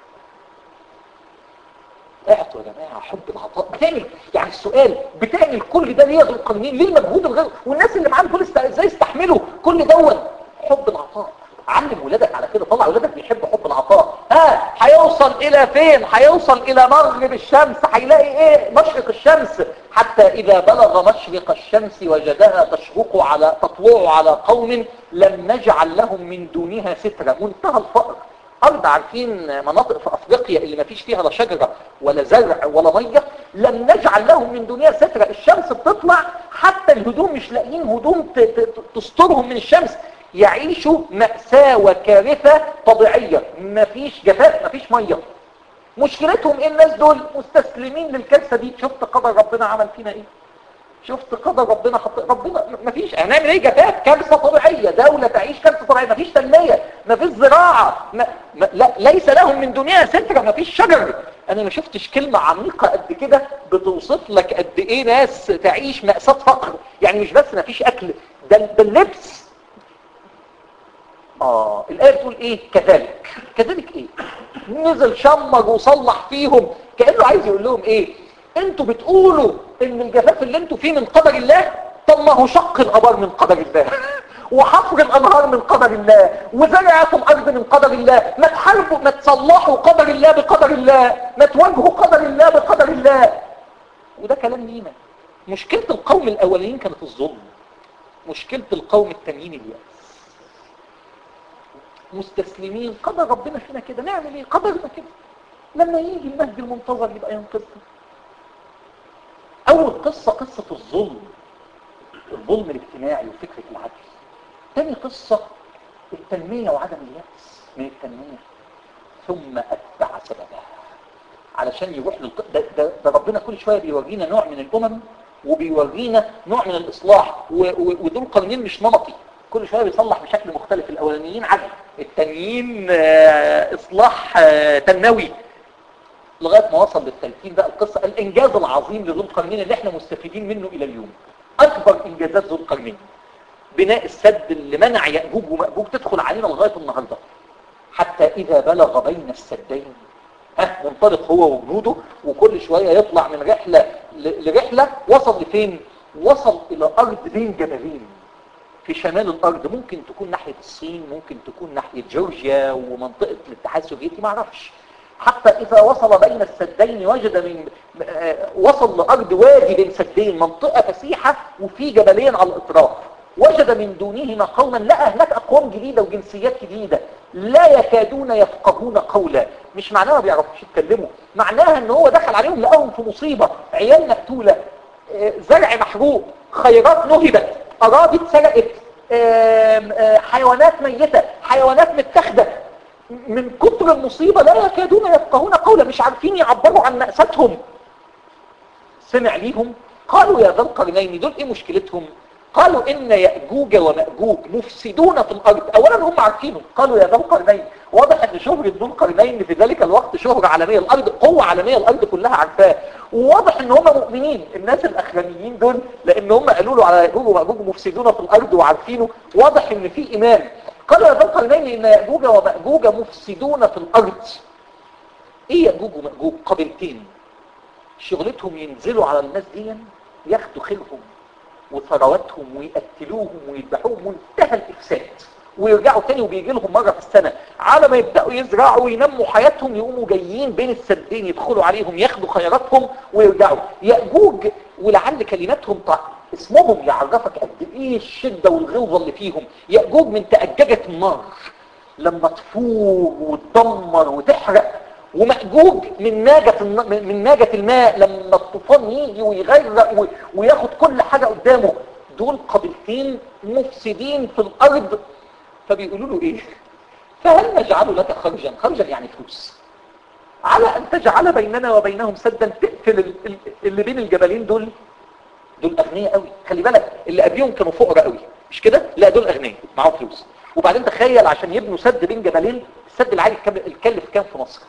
اعطوا يا جماعة حب العطاء بتعمل يعني السؤال بتعمل كل ده ليه القانونين ليه المجهود الغير والناس اللي معاهم كل ازاي يستحملوا كل دون حب العطاء علم ولادك على كده طلع ولادك بيحبوا حب العطاء ها هيوصل الى فين هيوصل الى مغرب الشمس هيلاقي ايه مشرق الشمس حتى اذا بلغ مشرق الشمس وجدها تشرق على تطلع على قوم لم نجعل لهم من دونها سترة منتهى الفقر أرض عارفين مناطق في أفريقيا اللي ما فيش فيها لا شجرة ولا زرع ولا مية لم نجعل لهم من دنيا سترة الشمس بتطلع حتى الهدوم مش لاقيين هدوم تسترهم من الشمس يعيشوا مأساة وكارثة طبيعية مفيش جفاف مفيش مية مشكلتهم ايه الناس دول مستسلمين للكارثة دي شفت قدر ربنا عمل فينا ايه شفت قدر ربنا حط ربنا مفيش هنعمل ايه جفاف كارثة طبيعية دولة تعيش كارثة طبيعية مفيش تنمية مفيش زراعة ما... ما... لا ليس لهم من دنيا سترة مفيش شجر انا ما شفتش كلمة عميقة قد كده بتوصف لك قد ايه ناس تعيش مأساة فقر يعني مش بس مفيش اكل ده, ده اللبس آه الآية بتقول إيه كذلك كذلك إيه نزل شمج وصلح فيهم كأنه عايز يقول لهم إيه انتوا بتقولوا ان الجفاف اللي انتوا فيه من قدر الله طب ما هو شق الأبار من قدر الله وحفر الأنهار من قدر الله وزرعة الأرض من قدر الله ما تحاربوا ما تصلحوا قدر الله بقدر الله ما تواجهوا قدر الله بقدر الله وده كلام لينا مشكلة القوم الأولين كانت الظلم مشكلة القوم التانيين اليأس مستسلمين قدر ربنا فينا كده نعمل ايه قدرنا كده لما يجي المهدي المنتظر يبقى ينقذنا اول قصة قصة الظلم الظلم الاجتماعي وفكرة العدل تاني قصة التنمية وعدم اليأس من التنمية ثم أتبع سببها علشان يروح للق... ده, ده, ده ربنا كل شوية بيورينا نوع من الأمم وبيورينا نوع من الإصلاح و... و... ودول قانونين مش نمطي كل شوية بيصلح بشكل مختلف الأولانيين عدل التانيين آه إصلاح آه تنموي لغايه ما وصل للتلفين بقى القصه الانجاز العظيم لذو القرنين اللي احنا مستفيدين منه الى اليوم اكبر انجازات ذو القرنين بناء السد اللي منع ياجوج وماجوج تدخل علينا لغايه النهارده حتى اذا بلغ بين السدين ها منطلق هو وجنوده وكل شويه يطلع من رحله ل- لرحله وصل لفين وصل الى ارض بين جبلين في شمال الارض ممكن تكون ناحيه الصين ممكن تكون ناحيه جورجيا ومنطقه الاتحاد السوفيتي ما اعرفش حتى اذا وصل بين السدين وجد من آه، وصل لارض وادي بين سدين منطقه فسيحه وفي جبلين على الاطراف وجد من دونهما قوما لقى هناك اقوام جديده وجنسيات جديده لا يكادون يفقهون قولا مش معناها ما بيعرفوش يتكلموا معناها ان هو دخل عليهم لقاهم في مصيبه عيال مقتوله آه، زرع محروق خيرات نهبت اراضي اتسرقت آم، آه، حيوانات ميته حيوانات متاخده من كتر المصيبه لا يكادون يفقهون قولا مش عارفين يعبروا عن مأساتهم سمع ليهم قالوا يا ذا القرنين دول ايه مشكلتهم قالوا ان يأجوج ومأجوج مفسدون في الارض اولا هم عارفينه قالوا يا ذا القرنين واضح ان شهرة ذو القرنين في ذلك الوقت شهرة عالمية الارض قوة عالمية الارض كلها عارفاه وواضح ان هم مؤمنين الناس الاخرانيين دول لان هم قالوا له على يأجوج ومأجوج مفسدون في الارض وعارفينه واضح ان في ايمان قالوا يا ذا القرنين ان يأجوج ومأجوج مفسدون في الارض ايه يأجوج ومأجوج قبيلتين شغلتهم ينزلوا على الناس دي ياخدوا خيرهم وثرواتهم ويقتلوهم ويذبحوهم منتهى الافساد ويرجعوا تاني وبيجي لهم مره في السنه على ما يبداوا يزرعوا وينموا حياتهم يقوموا جايين بين السدين يدخلوا عليهم ياخدوا خيراتهم ويرجعوا ياجوج ولعل كلماتهم طع... اسمهم يعرفك قد ايه الشده والغلظه اللي فيهم ياجوج من تاججه النار لما تفور وتدمر وتحرق ومأجوج من ناجة الن- من ناجة الماء لما الطوفان يجي ويغرق و- وياخد كل حاجة قدامه دول قبيلتين مفسدين في الأرض فبيقولوا له إيه فهل نجعل لك خرجا خرجا يعني فلوس على أن تجعل بيننا وبينهم سدا تقفل ال- ال- اللي بين الجبلين دول دول أغنياء قوي خلي بالك اللي قبليهم كانوا فقراء قوي مش كده لا دول أغنياء معاهم فلوس وبعدين تخيل عشان يبنوا سد بين جبلين السد العالي كام- الكلف كام في مصر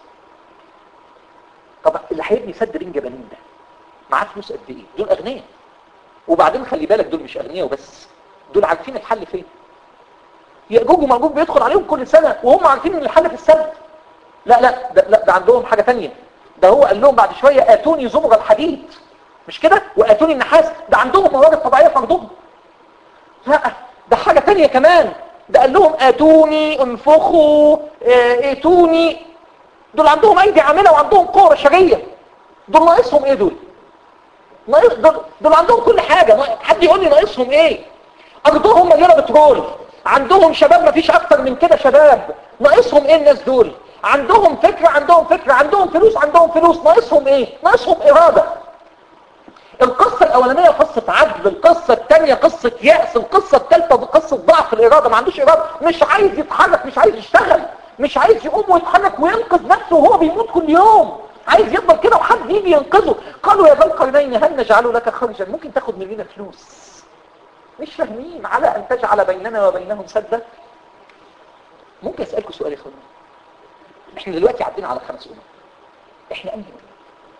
طب اللي هيبني سد بين جبلين ده معاه فلوس قد ايه دول اغنياء وبعدين خلي بالك دول مش اغنياء وبس دول عارفين الحل فين يأجوج ومأجوج بيدخل عليهم كل سنة وهم عارفين ان الحل في السد لا لا ده, لا ده عندهم حاجة تانية ده هو قال لهم بعد شوية اتوني زمر الحديد مش كده واتوني النحاس ده عندهم موارد طبيعية في ارضهم لا ده حاجة تانية كمان ده قال لهم اتوني انفخوا اه، اتوني دول عندهم ايدي عاملة وعندهم قوة بشرية دول ناقصهم ايه دول ناقص دول, دول عندهم كل حاجة ناقص- حد يقول لي ناقصهم ايه ارضهم مليانة بترول عندهم شباب مفيش اكتر من كده شباب ناقصهم ايه الناس دول عندهم فكرة عندهم فكرة عندهم فلوس عندهم فلوس ناقصهم ايه ناقصهم ارادة القصة الاولانية قصة عدل القصة الثانية قصة يأس القصة الثالثة قصة ضعف الارادة ما عندوش ارادة مش عايز يتحرك مش عايز يشتغل مش عايز يقوم ويتحرك وينقذ نفسه وهو بيموت كل يوم عايز يفضل كده وحد يجي ينقذه قالوا يا ذا القرنين هل نجعل لك خرجا ممكن تاخد مننا فلوس مش فاهمين على ان تجعل بيننا وبينهم سدا ممكن اسالكم سؤال يا اخوانا احنا دلوقتي عدينا على خمس امم احنا انهي أمة؟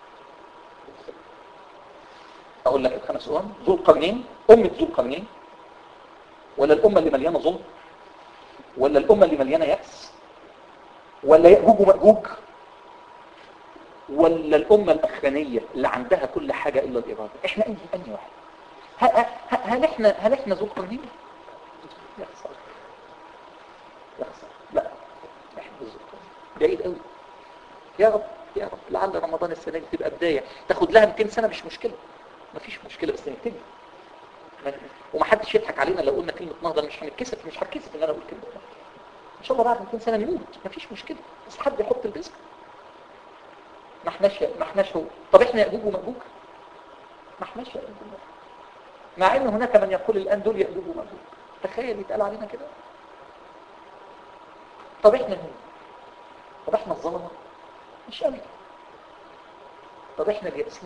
اقول لك الخمس امم ذو القرنين امه ذو القرنين ولا الامه اللي مليانه ظلم ولا الامه اللي مليانه ياس ولا ياجوج وماجوج ولا الامه الاخرانيه اللي عندها كل حاجه الا الاراده احنا انهي انهي واحد ه- ه- هل احنا هل احنا ذو القرنين لا صح لا صح لا احنا ذو القرنين بعيد قوي يا رب يا رب لعل رمضان السنه دي تبقى بدايه تاخد لها 200 سنه مش مشكله مفيش مشكله بس نبتدي ما- ومحدش يضحك علينا لو قلنا كلمه نهضه مش هنتكسف مش هتكسف ان انا اقول كلمه نهضه ان شاء الله بعد 200 سنه نموت مفيش مشكله بس حد يحط البذر ما احناش ما احناش هو طب احنا ياجوج وماجوج ما احناش ياجوج وماجوج مع ان هناك من يقول الان دول ياجوج وماجوج تخيل يتقال علينا كده طب احنا مين طب احنا الظلمه مش قوي طب احنا اليأسين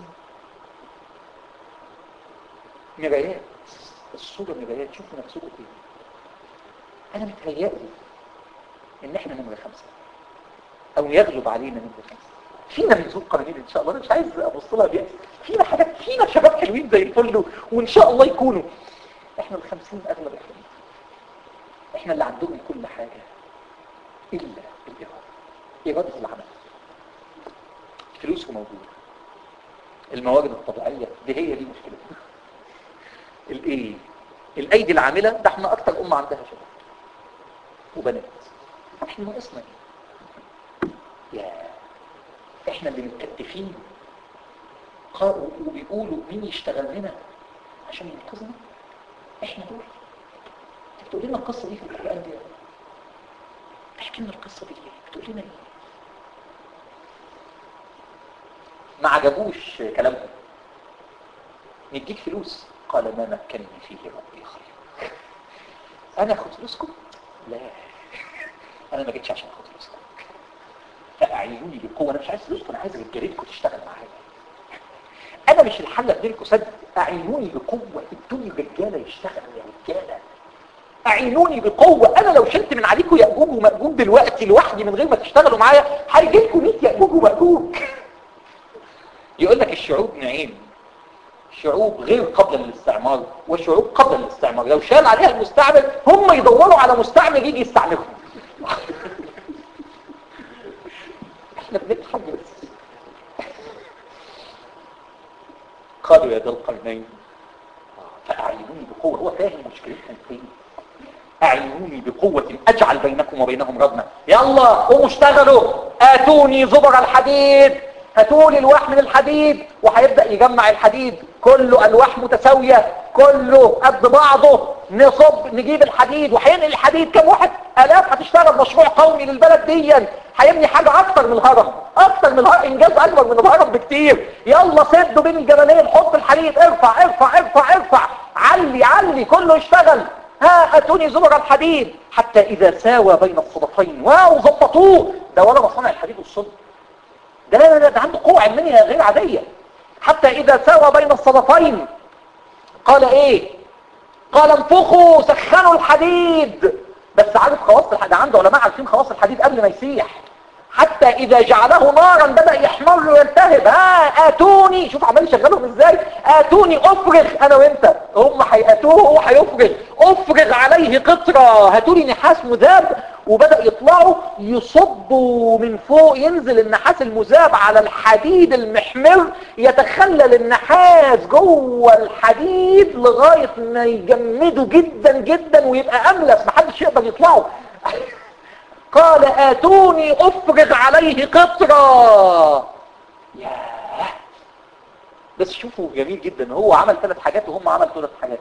مرايات الصورة مرايات شوفوا نفسكم ايه انا متهيألي ان احنا نمرة خمسة او يغلب علينا نمرة خمسة فينا من ذو القرنين ان شاء الله انا مش عايز ابص لها بيأس فينا حاجات فينا شباب حلوين زي الفل وان شاء الله يكونوا احنا الخمسين اغلب احنا احنا اللي عندهم كل حاجة الا الاراده اراده العمل فلوسه موجوده الموارد الطبيعيه دي هي دي مشكلتنا الايه الايدي العامله ده احنا اكتر امه عندها شباب وبنات احنا ناقصنا ايه يا احنا اللي متكتفين قالوا وبيقولوا مين يشتغل لنا عشان ينقذنا احنا دول انت بتقول لنا القصه دي في القران دي احكي لنا القصه دي ليه بتقول لنا ايه ما عجبوش كلامهم نديك فلوس قال ما مكنني فيه ربي خير انا اخد فلوسكم لا انا ما جيتش عشان اخد فلوسكم فاعينوني بقوه انا مش عايز فلوسكم انا عايز رجالتكم تشتغل معايا انا مش الحل اديلكم سد اعينوني بقوه ادوني رجاله يشتغلوا يا رجاله اعينوني بقوه انا لو شلت من عليكم ياجوج وماجوج دلوقتي لوحدي من غير ما تشتغلوا معايا هيجي لكم 100 ياجوج وماجوج يقول لك الشعوب نوعين شعوب غير قبل الاستعمار وشعوب قبل الاستعمار لو شال عليها المستعمر هم يدوروا على مستعمر يجي يستعمرهم احنا بنتحمس قالوا يا ذا القرنين فأعينوني بقوة هو فاهم مشكلتهم فين أعينوني بقوة أجعل بينكم وبينهم ردما يلا قوموا اشتغلوا آتوني زبر الحديد هاتولي الواح من الحديد وهيبدأ يجمع الحديد كله ألواح متساوية كله قد بعضه نصب نجيب الحديد وهينقل الحديد كم واحد آلاف هتشتغل مشروع قومي للبلد ديا هيبني حاجة أكتر من الهرم أكتر من الهرم إنجاز أكبر من الهرم بكتير يلا سدوا بين الجبلين حط الحديد ارفع ارفع ارفع ارفع علي علي كله يشتغل ها أتوني زبر الحديد حتى إذا ساوى بين الصدفين واو ظبطوه ده ولا مصانع الحديد والصدف ده لا لا ده عنده قوة علمية غير عادية حتى إذا ساوى بين الصدفين قال إيه قال انفخوا سخنوا الحديد بس عارف خواص الحديد عنده علماء عارفين خواص الحديد قبل ما يسيح حتى إذا جعله نارا بدأ يحمر ويلتهب ها آتوني شوف عمال يشغلهم إزاي آتوني أفرغ أنا وإنت هم هيأتوه هو هيفرغ أفرغ عليه قطرة هاتولي نحاس مذاب وبدأ يطلعوا يصبوا من فوق ينزل النحاس المذاب على الحديد المحمر يتخلل النحاس جوه الحديد لغاية ما يجمده جدا جدا ويبقى أملس محدش يقدر يطلعه قال آتوني أفرغ عليه قطرة ياه بس شوفوا جميل جدا هو عمل ثلاث حاجات وهم عمل ثلاث حاجات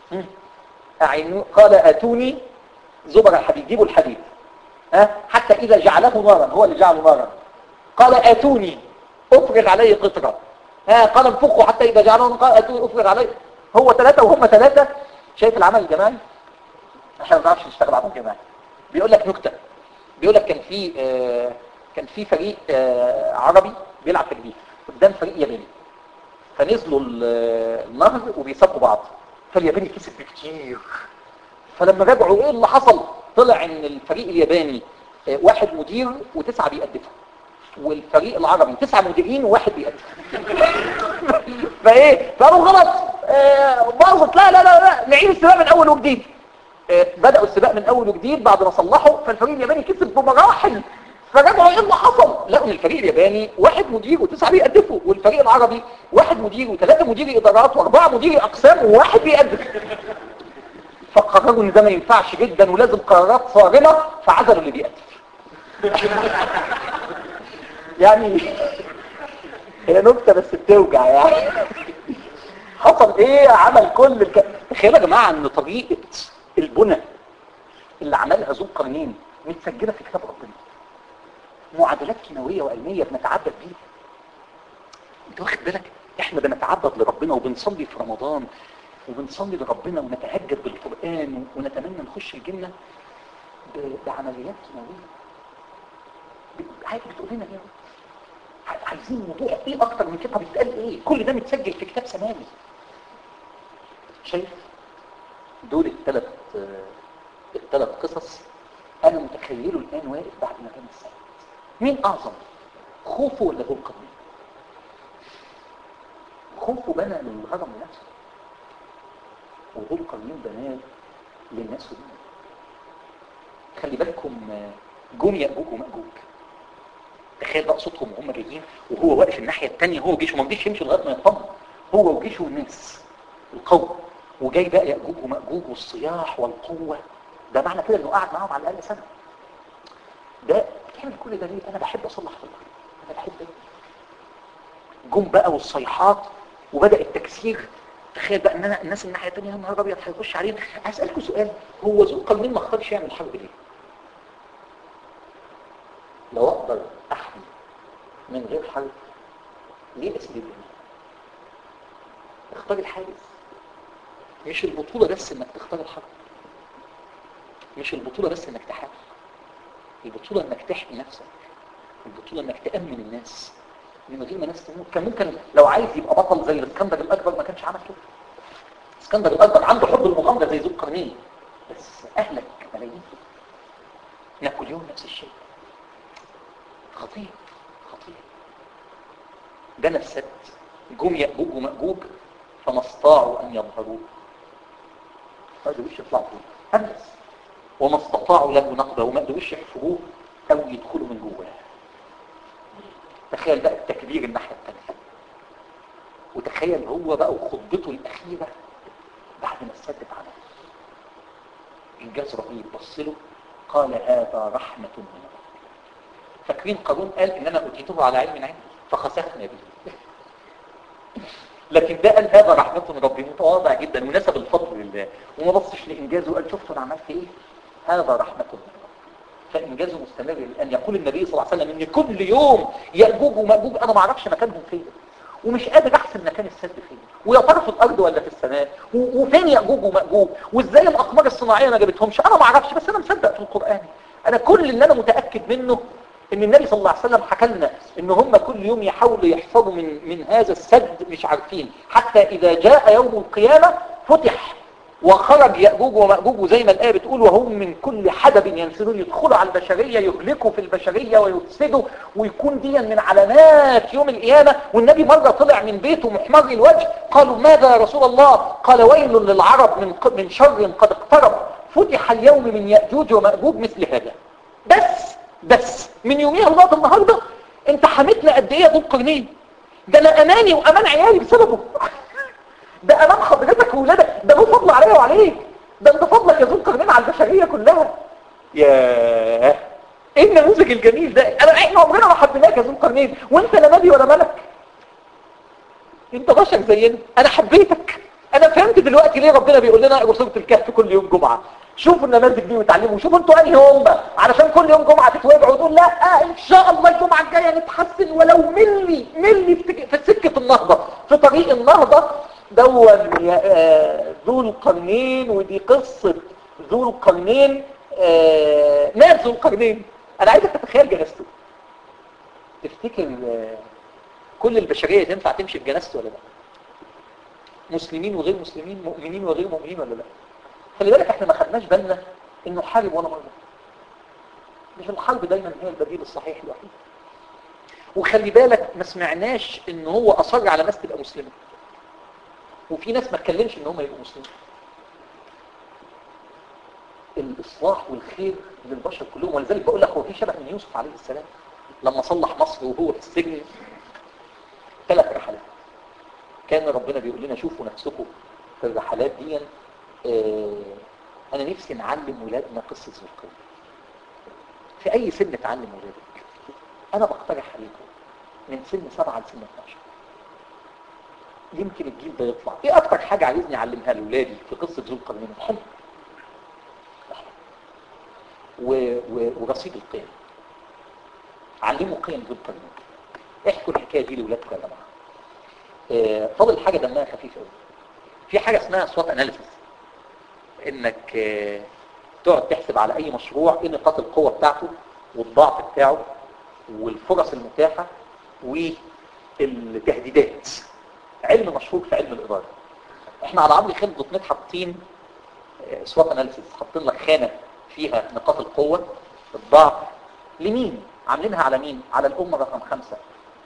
أعينو قال آتوني زبر الحديد جيبوا الحديد ها حتى إذا جعله نارا هو اللي جعله نارا قال آتوني أفرغ عليه قطرة ها قال انفقوا حتى إذا جعله قال آتوني أفرغ عليه هو ثلاثة وهم ثلاثة شايف العمل الجماعي احنا ما بنعرفش نشتغل عمل جماعي بيقول لك نكتة بيقول لك كان في آه كان في فريق آه عربي بيلعب تجديد قدام فريق ياباني فنزلوا النهر وبيسابقوا بعض فالياباني كسب بكتير فلما رجعوا ايه اللي حصل طلع ان الفريق الياباني آه واحد مدير وتسعة بيقدفوا والفريق العربي تسعة مديرين وواحد بيقدف فايه فقالوا غلط آه باظت لا لا لا لا نعيد السباق من اول وجديد آه بدأوا السباق من اول وجديد بعد ما صلحوا فالفريق الياباني كسب بمراحل فرجعوا ايه اللي حصل لقوا ان الفريق الياباني واحد مدير وتسعة بيقدفوا والفريق العربي واحد مدير وثلاثة مدير ادارات واربعة مدير اقسام وواحد بيقدف فقرروا ان ده ما ينفعش جدا ولازم قرارات صارمة فعزلوا اللي بيقدف يعني هي نكتة بس بتوجع يعني حصل ايه عمل كل الك... تخيل يا جماعة ان طريقة البنى اللي عملها ذو القرنين متسجلة في كتاب ربنا معادلات كيماوية وعلمية بنتعبد بيها انت واخد بالك احنا بنتعبد لربنا وبنصلي في رمضان وبنصلي لربنا ونتهجد بالقرآن ونتمنى نخش الجنة بعمليات كيماوية عايز بتقول لنا ايه عايزين موضوع ايه اكتر من كده بيتقال ايه كل ده متسجل في كتاب سماوي شايف دول الثلاث الثلاث قصص انا متخيله الان واقف بعد ما كان السيد مين اعظم خوفه ولا ذو القرنين خوفه بنى للهرم لنفسه وذو القرنين بناه للناس دي خلي بالكم آه، جم يأجوج ومأجوج تخيل بقى صوتهم وهم جايين وهو واقف الناحية التانية هو وجيشه ما رضيش يمشي لغاية ما يطمن هو وجيشه والناس القوم وجاي بقى يأجوج ومأجوج والصياح والقوة ده معنى كده انه قاعد معاهم على الأقل سنة ده بتعمل كل ده ليه؟ أنا بحب أصلح في الأرض أنا بحب إيه؟ جم بقى والصيحات وبدأ التكسير تخيل بقى ان انا الناس الناحيه الثانيه يا نهار ابيض هيخش علينا اسالكم سؤال هو ذو القرنين ما اختارش يعمل حرب ليه؟ لو اقدر احمي من غير حرب ليه اسيب الدنيا؟ اختار الحارس مش البطوله بس انك تختار الحرب مش البطوله بس انك تحارب البطوله انك تحمي نفسك البطوله انك تامن الناس من غير ما ناس تموت كان ممكن لو عايز يبقى بطل زي الاسكندر الاكبر ما كانش عمل كده الاسكندر الاكبر عنده حب المغامره زي ذو القرنين بس اهلك ملايين نابليون نفس الشيء خطير خطير بنى السد جم يأجوج ومأجوج فما استطاعوا أن يظهروه ما قدروش يطلعوا فيه أمس وما استطاعوا له نقبة وما قدروش يحفروه أو يدخلوا من جواه تخيل بقى التكبير الناحية الثانية وتخيل هو بقى وخطبته الأخيرة بعد ما السد اتعمل إنجاز رهيب بص له قال هذا رحمة من الله فاكرين قارون قال إن أنا أوتيته على علم عندي فخسفنا به لكن ده قال هذا رحمة من ربي متواضع جدا ونسب الفضل لله وما بصش لإنجازه وقال شفتوا أنا عملت إيه هذا رحمة من ربي فإنجازه مستمر الآن يقول النبي صلى الله عليه وسلم إن كل يوم يأجوج ومأجوج أنا ما أعرفش مكانهم فين ومش قادر أحسن مكان السد فين ويا ترى في الأرض ولا في السماء و- وفين يأجوج ومأجوج وإزاي الأقمار الصناعية ما جابتهمش أنا ما أعرفش بس أنا مصدق في القرآن أنا كل اللي أنا متأكد منه ان النبي صلى الله عليه وسلم حكى لنا ان هم كل يوم يحاولوا يحفظوا من من هذا السد مش عارفين حتى اذا جاء يوم القيامة فتح وخرج يأجوج ومأجوج وزي ما الآية بتقول وهم من كل حدب ينسلون يدخلوا على البشرية يهلكوا في البشرية ويفسدوا ويكون دي من علامات يوم القيامة والنبي مرة طلع من بيته محمر الوجه قالوا ماذا يا رسول الله قال ويل للعرب من ق- من شر قد اقترب فتح اليوم من يأجوج ومأجوج مثل هذا بس بس من يوميها لغايه النهارده انت حميتنا قد ايه يا ذو القرنين ده انا اماني وامان عيالي بسببه ده امان حضرتك وولادك ده له فضل عليا وعليك ده انت فضلك يا ذو القرنين على البشريه كلها ياه ايه النموذج الجميل ده انا احنا عمرنا ما حبيناك يا ذو القرنين وانت لا نبي ولا ملك انت بشر زينا انا حبيتك انا فهمت دلوقتي ليه ربنا بيقول لنا اقروا سوره الكهف كل يوم جمعه شوفوا النماذج دي وتعلموا شوفوا انتوا انهي هم علشان كل يوم جمعه تتوجعوا وتقول لا ان شاء الله الجمعه الجايه نتحسن ولو ملي ملي في سك- في سكه النهضه في طريق النهضه دون يا- آه، ذو القرنين ودي قصه ذو القرنين آه، مات ذو القرنين انا عايزك تتخيل جنازته تفتكر آه، كل البشريه تنفع تمشي بجنازته ولا لا مسلمين وغير مسلمين مؤمنين وغير مؤمنين ولا لا خلي بالك احنا ما خدناش بالنا انه حارب ولا مره مش الحرب دايما هي البديل الصحيح الوحيد وخلي بالك ما سمعناش ان هو اصر على ناس تبقى مسلمه وفي ناس ما اتكلمش ان هم يبقوا مسلمين الاصلاح والخير للبشر كلهم ولذلك بقول لك هو في شبه من يوسف عليه السلام لما صلح مصر وهو في السجن ثلاث رحلات كان ربنا بيقول لنا شوفوا نفسكم في الرحلات دي آه، انا نفسي نعلم ولادنا قصة ذو القرنين في اي سن تعلم ولادك انا بقترح عليكم من سن سبعة لسن 12 يمكن الجيل ده يطلع ايه اكتر حاجة عايزني اعلمها لاولادي في قصة ذو القرنين الحلم و... و... ورصيد القيم علموا قيم ذو القرنين احكوا الحكاية دي لاولادكم يا جماعة آه، فاضل حاجة دمها خفيف قوي في حاجة اسمها SWOT اناليسيس انك آه، تقعد تحسب على اي مشروع ايه نقاط القوة بتاعته والضعف بتاعه والفرص المتاحة والتهديدات علم مشهور في علم الإدارة احنا على عمرو خالد دوت نت حاطين SWOT اناليسيس حاطين لك خانة فيها نقاط القوة الضعف لمين عاملينها على مين على الامه رقم خمسة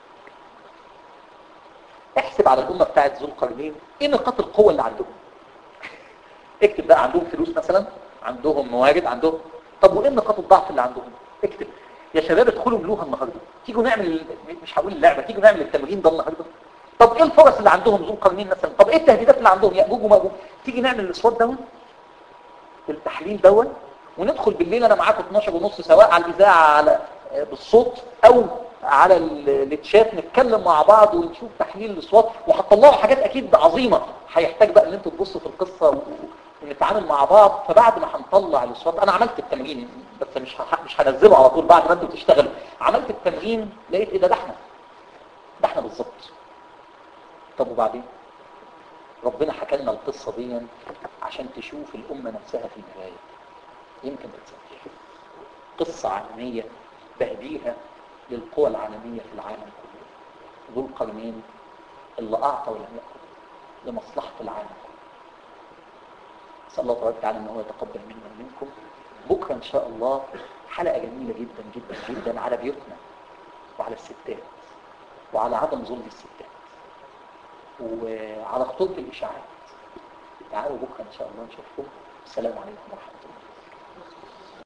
احسب على الامه بتاعت ذو القرنين ايه نقاط القوه اللي عندهم اكتب بقى عندهم فلوس مثلا عندهم موارد عندهم طب وايه نقاط الضعف اللي عندهم اكتب يا شباب ادخلوا ملوها النهارده تيجوا نعمل مش هقول اللعبه تيجوا نعمل التمرين ده النهارده طب ايه الفرص اللي عندهم ذو القرنين مثلا طب ايه التهديدات اللي عندهم ياجوج وماجوج تيجي نعمل الاصوات دون التحليل دون وندخل بالليل انا معاكم 12 ونص سواء على الاذاعه على بالصوت او على ال- التشات نتكلم مع بعض ونشوف تحليل الاصوات وهتطلعوا حاجات اكيد عظيمه هيحتاج بقى ان انتوا تبصوا في القصه و- ونتعامل مع بعض فبعد ما هنطلع الاصوات انا عملت التمرين بس مش ه- مش هنزله على طول بعد ما انتوا تشتغلوا عملت التمرين لقيت ايه ده ده احنا ده احنا بالظبط طب وبعدين ربنا حكى لنا القصه دي عشان تشوف الامه نفسها في المرايه يمكن تتصدق قصه عالميه تهديها للقوى العالميه في العالم كله ذو القرنين اللي اعطى ولم ياخذ لمصلحه العالم كله اسال الله تبارك وتعالى ان هو يتقبل منا ومنكم بكره ان شاء الله حلقه جميله جدا جدا جدا على بيوتنا وعلى الستات وعلى عدم ظلم الستات وعلى خطوط الاشاعات تعالوا بكره ان شاء الله نشوفكم السلام عليكم ورحمه الله